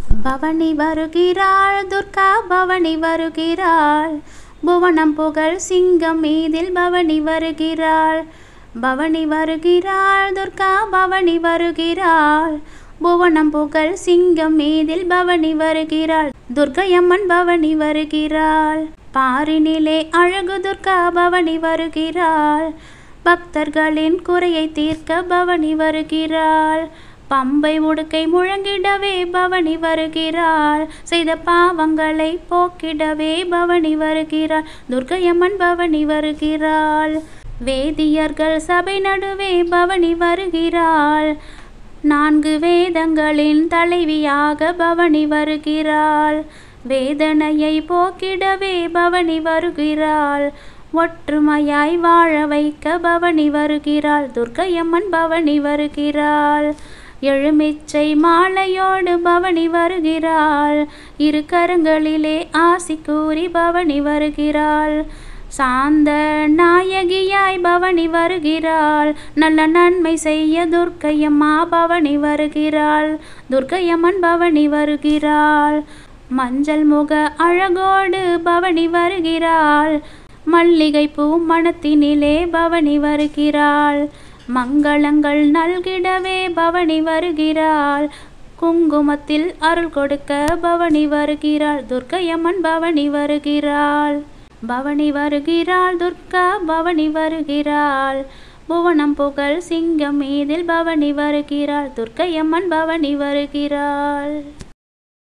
பவனி வருகிறாள் துர்கா பவனி வருகிறாள் புவனம் புகழ் சிங்கம் மீதில் பவனி வருகிறாள் பவனி வருகிறாள் துர்கா பவனி வருகிறாள் புவனம் புகழ் சிங்கம் மீதில் பவனி வருகிறாள் துர்க்கையம்மன் பவனி வருகிறாள் பாரினிலே அழகு துர்கா பவனி வருகிறாள் பக்தர்களின் குறையை தீர்க்க பவனி வருகிறாள் பம்பை உடுக்கை முழங்கிடவே பவனி வருகிறாள் செய்த பாவங்களை போக்கிடவே பவனி வருகிறாள் துர்க்கையம்மன் பவனி வருகிறாள் வேதியர்கள் சபை நடுவே பவனி வருகிறாள் நான்கு வேதங்களின் தலைவியாக பவனி வருகிறாள் வேதனையை போக்கிடவே பவனி வருகிறாள் ஒற்றுமையாய் வாழ வைக்க பவனி வருகிறாள் துர்க்கையம்மன் பவனி வருகிறாள் எழுமிச்சை மாலையோடு பவனி வருகிறாள் இரு கரங்களிலே ஆசி கூறி பவனி வருகிறாள் சாந்த நாயகியாய் பவனி வருகிறாள் நல்ல நன்மை செய்ய துர்க்கையம்மா பவனி வருகிறாள் துர்க்கையம்மன் பவனி வருகிறாள் மஞ்சள் முக அழகோடு பவனி வருகிறாள் மல்லிகை பூ மணத்தினிலே பவனி வருகிறாள் மங்களங்கள் நல்கிடவே பவனி வருகிறாள் குங்குமத்தில் அருள் கொடுக்க பவனி வருகிறாள் துர்க்கையம்மன் பவனி வருகிறாள் பவனி வருகிறாள் துர்கா பவனி வருகிறாள் புவனம் புகழ் சிங்கம் மீதில் பவனி வருகிறாள் துர்க்கையம்மன் பவனி வருகிறாள்